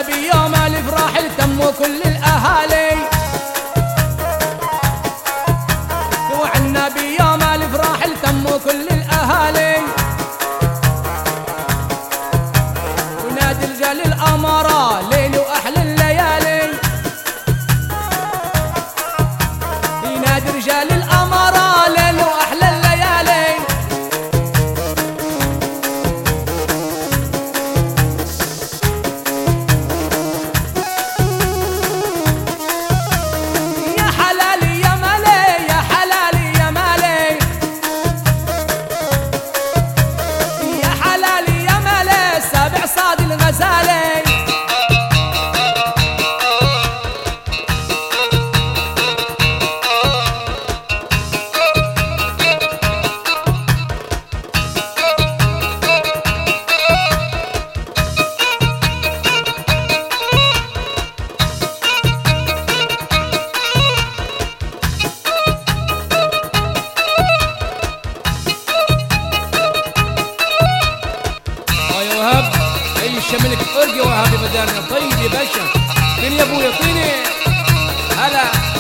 النبي يوم الافراح التم كل الاهالي والنبي يوم الافراح التم كل الاهالي ونادي رجال الاماره ليل واحلى الليالي ينادي رجال الاماره ليل واحلى الليالي يا حلالي يا مالي يا حلالي يا مالي يا حلالي يا مالي سابع صاد الغزالي اه يا وهاب اي شملك ارجع وهاب بدانا طيب يا باشا فين يا ابويا طيني هلا